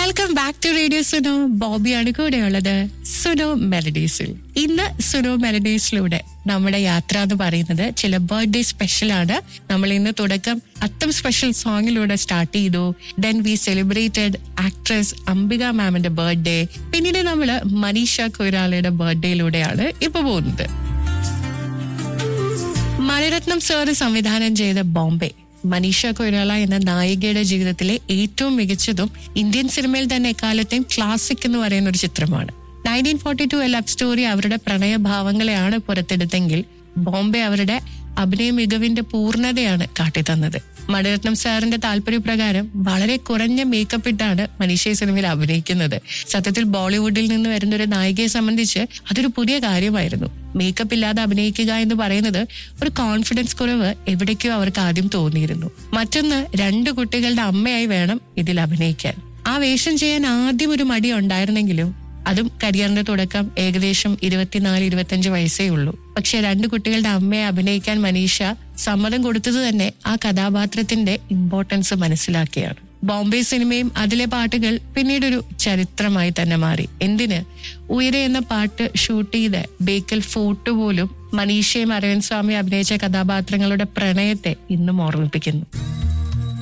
welcome back to radio Suno ബോബിയാണ് കൂടെയുള്ളത് സുനോ മെലഡീസിൽ ഇന്ന് സുനോ മെലഡീസിലൂടെ നമ്മുടെ യാത്ര എന്ന് പറയുന്നത് ചില ബർത്ത്ഡേ സ്പെഷ്യൽ ആണ് നമ്മൾ ഇന്ന് തുടക്കം അത്തം സ്പെഷ്യൽ സോങ്ങിലൂടെ സ്റ്റാർട്ട് ചെയ്തു then we celebrated actress Ambika മാമിന്റെ ബർത്ത്ഡേ പിന്നീട് നമ്മൾ മനീഷ കൊയ്രാലയുടെ ബർത്ത്ഡേയിലൂടെയാണ് ഇപ്പൊ പോകുന്നത് മണിരത്നം സാറ് സംവിധാനം ചെയ്ത ബോംബെ മനീഷ കൊയ്രാല എന്ന നായികയുടെ ജീവിതത്തിലെ ഏറ്റവും മികച്ചതും ഇന്ത്യൻ സിനിമയിൽ തന്നെ എക്കാലത്തെയും ക്ലാസിക് എന്ന് പറയുന്ന ഒരു ചിത്രമാണ് nineteen forty two love story അവരുടെ പ്രണയഭാവങ്ങളെയാണ് പുറത്തെടുത്തെങ്കിൽ ബോംബെ അവരുടെ അഭിനയ മികവിന്റെ പൂർണ്ണതയാണ് കാട്ടിത്തന്നത് മണിരത്നം സാറിന്റെ താല്പര്യപ്രകാരം വളരെ കുറഞ്ഞ മേക്കപ്പ് ഇട്ടാണ് മനീഷ ഈ സിനിമയിൽ അഭിനയിക്കുന്നത് സത്യത്തിൽ ബോളിവുഡിൽ നിന്ന് വരുന്ന ഒരു നായികയെ സംബന്ധിച്ച് അതൊരു പുതിയ കാര്യമായിരുന്നു മേക്കപ്പ് ഇല്ലാതെ അഭിനയിക്കുക എന്ന് പറയുന്നത് ഒരു കോൺഫിഡൻസ് കുറവ് എവിടേക്കോ അവർക്ക് ആദ്യം തോന്നിയിരുന്നു മറ്റൊന്ന് രണ്ട് കുട്ടികളുടെ അമ്മയായി വേണം ഇതിൽ അഭിനയിക്കാൻ ആ വേഷം ചെയ്യാൻ ആദ്യം ഒരു മടി ഉണ്ടായിരുന്നെങ്കിലും അതും കരിയറിന്റെ തുടക്കം ഏകദേശം ഇരുപത്തിനാല് ഇരുപത്തിയഞ്ച് വയസ്സേ ഉള്ളൂ പക്ഷെ രണ്ട് കുട്ടികളുടെ അമ്മയെ അഭിനയിക്കാൻ മനീഷ സമ്മതം കൊടുത്തത് തന്നെ ആ കഥാപാത്രത്തിന്റെ ഇമ്പോർട്ടൻസ് മനസ്സിലാക്കിയാണ് ബോംബെ സിനിമയും അതിലെ പാട്ടുകൾ പിന്നീടൊരു ചരിത്രമായി തന്നെ മാറി എന്തിന് ഉയരെ എന്ന പാട്ട് ഷൂട്ട് ചെയ്ത് ബേക്കൽ ഫോർട്ട് പോലും മനീഷയും അരവിന്ദ് സ്വാമി അഭിനയിച്ച കഥാപാത്രങ്ങളുടെ പ്രണയത്തെ ഇന്നും ഓർമ്മിപ്പിക്കുന്നു